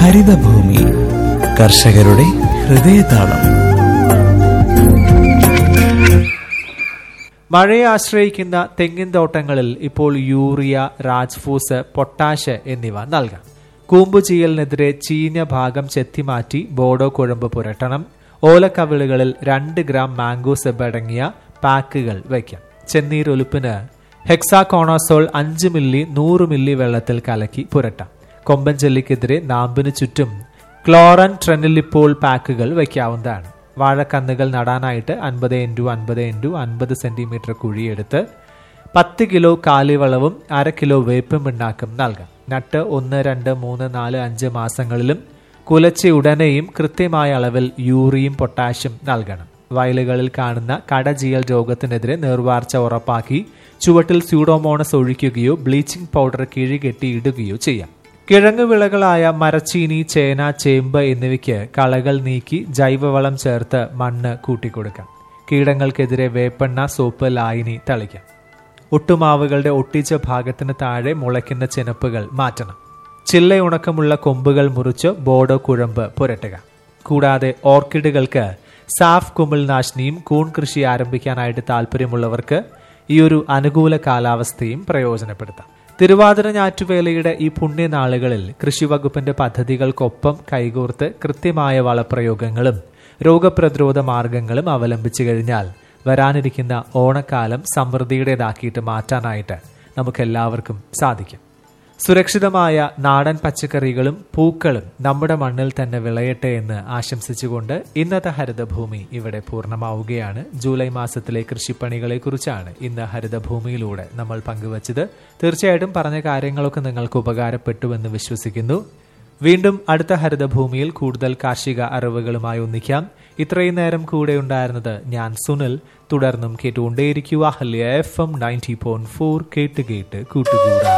ഹരിതഭൂമി കർഷകരുടെ ഹൃദയതാളം മഴയെ ആശ്രയിക്കുന്ന തെങ്ങിൻ തോട്ടങ്ങളിൽ ഇപ്പോൾ യൂറിയ രാജ്ഫൂസ് പൊട്ടാഷ് എന്നിവ നൽകാം കൂമ്പുചീയലിനെതിരെ ചീഞ്ഞ ഭാഗം ചെത്തിമാറ്റി ബോഡോ കുഴമ്പ് പുരട്ടണം ഓലക്കവിളുകളിൽ രണ്ട് ഗ്രാം മാംഗോ സെബ് അടങ്ങിയ പാക്കുകൾ വയ്ക്കാം ചെന്നീരൊലുപ്പിന് ഹെക്സാകോണോസോൾ അഞ്ച് മില്ലി നൂറ് മില്ലി വെള്ളത്തിൽ കലക്കി പുരട്ടാം കൊമ്പൻ ചെല്ലിക്കെതിരെ നാമ്പിന് ചുറ്റും ക്ലോറൻ ട്രെനിലിപ്പോൾ പാക്കുകൾ വയ്ക്കാവുന്നതാണ് വാഴക്കന്നുകൾ നടാനായിട്ട് അൻപത് ഇൻറ്റു അൻപത് ഇൻറ്റു അൻപത് സെന്റിമീറ്റർ കുഴിയെടുത്ത് പത്ത് കിലോ കാലിവളവും അര കിലോ വേപ്പും പിണ്ണാക്കും നൽകാം നട്ട് ഒന്ന് രണ്ട് മൂന്ന് നാല് അഞ്ച് മാസങ്ങളിലും കുലച്ച ഉടനെയും കൃത്യമായ അളവിൽ യൂറിയും പൊട്ടാഷ്യം നൽകണം വയലുകളിൽ കാണുന്ന കടജിയൽ രോഗത്തിനെതിരെ നിർവാർച്ച ഉറപ്പാക്കി ചുവട്ടിൽ സ്യൂഡോമോണസ് ഒഴിക്കുകയോ ബ്ലീച്ചിംഗ് പൗഡർ കിഴികെട്ടി ഇടുകയോ ചെയ്യാം കിഴങ്ങു വിളകളായ മരച്ചീനി ചേന ചേമ്പ് എന്നിവയ്ക്ക് കളകൾ നീക്കി ജൈവവളം ചേർത്ത് മണ്ണ് കൂട്ടിക്കൊടുക്കാം കീടങ്ങൾക്കെതിരെ വേപ്പെണ്ണ സോപ്പ് ലായനി തളിക്കാം ഒട്ടുമാവുകളുടെ ഒട്ടിച്ച ഭാഗത്തിന് താഴെ മുളയ്ക്കുന്ന ചെനപ്പുകൾ മാറ്റണം ചില്ലയുണക്കമുള്ള കൊമ്പുകൾ മുറിച്ച് ബോഡോ കുഴമ്പ് പുരട്ടുക കൂടാതെ ഓർക്കിഡുകൾക്ക് സാഫ് കുമിൾനാശിനിയും കൂൺ കൃഷി ആരംഭിക്കാനായിട്ട് താല്പര്യമുള്ളവർക്ക് ഈ ഒരു അനുകൂല കാലാവസ്ഥയും പ്രയോജനപ്പെടുത്താം തിരുവാതിര ഞാറ്റുവേലയുടെ ഈ പുണ്യനാളുകളിൽ കൃഷിവകുപ്പിന്റെ പദ്ധതികൾക്കൊപ്പം കൈകോർത്ത് കൃത്യമായ വളപ്രയോഗങ്ങളും രോഗപ്രതിരോധ മാർഗങ്ങളും അവലംബിച്ചു കഴിഞ്ഞാൽ വരാനിരിക്കുന്ന ഓണക്കാലം സമൃദ്ധിയുടേതാക്കിയിട്ട് മാറ്റാനായിട്ട് നമുക്കെല്ലാവർക്കും സാധിക്കും സുരക്ഷിതമായ നാടൻ പച്ചക്കറികളും പൂക്കളും നമ്മുടെ മണ്ണിൽ തന്നെ വിളയട്ടെ എന്ന് ആശംസിച്ചുകൊണ്ട് ഇന്നത്തെ ഹരിതഭൂമി ഇവിടെ പൂർണ്ണമാവുകയാണ് ജൂലൈ മാസത്തിലെ കൃഷിപ്പണികളെ കുറിച്ചാണ് ഇന്ന് ഹരിതഭൂമിയിലൂടെ നമ്മൾ പങ്കുവച്ചത് തീർച്ചയായിട്ടും പറഞ്ഞ കാര്യങ്ങളൊക്കെ നിങ്ങൾക്ക് ഉപകാരപ്പെട്ടുവെന്ന് വിശ്വസിക്കുന്നു വീണ്ടും അടുത്ത ഹരിതഭൂമിയിൽ കൂടുതൽ കാർഷിക അറിവുകളുമായി ഒന്നിക്കാം ഇത്രയും നേരം കൂടെ ഉണ്ടായിരുന്നത് ഞാൻ സുനിൽ തുടർന്നും കേട്ടുകൊണ്ടേയിരിക്കുക ഹല്യ F M ninety point four കേട്ട് കേട്ട് കൂട്ടുകൂടാം